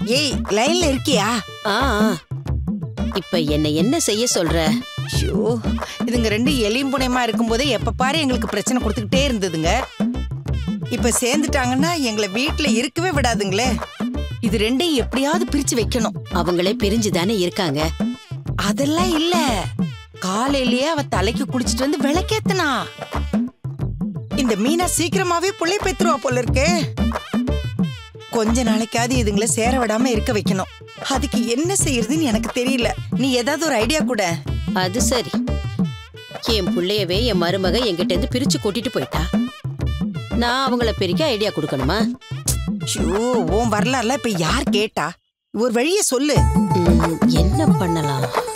ஏய் லைன்ல இருக்கியா ஆ ஆ. இப்ப என்ன என்ன செய்ய சொல்ற ஐயோ இதுங்க ரெண்டு எலியும் புனையமா இருக்கும்போதே எப்ப பாரு எங்களுக்கு பிரச்சனை கொடுத்துக்கிட்டே இருந்ததுங்க இப்ப சேர்ந்துட்டாங்கன்னா எங்களை வீட்ல இருக்கவே விடாதுங்களே இது ரெண்டையும் எப்படியாவது பிரிச்சு வைக்கணும் அவங்களே பிரிஞ்சு தானே இருக்காங்க அதெல்லாம் இல்ல காலையிலேயே அவ தலைக்கு குளிச்சிட்டு வந்து விளக்கேத்தனா இந்த மீனா சீக்கிரமாவே புள்ளை பெத்துருவா போல இருக்கே கொஞ்ச நாளைக்காவது இதுங்களை சேர விடாம இருக்க வைக்கணும் அதுக்கு என்ன செய்யறதுன்னு எனக்கு தெரியல நீ ஏதாவது ஒரு ஐடியா கூட அது சரி என் புள்ளையவே என் மருமக என்கிட்ட இருந்து பிரிச்சு கூட்டிட்டு போயிட்டா நான் அவங்கள பிரிக்க ஐடியா கொடுக்கணுமா ஐயோ உன் வரலாறுல இப்ப யார் கேட்டா ஒரு வழிய சொல்லு ம், என்ன பண்ணலாம்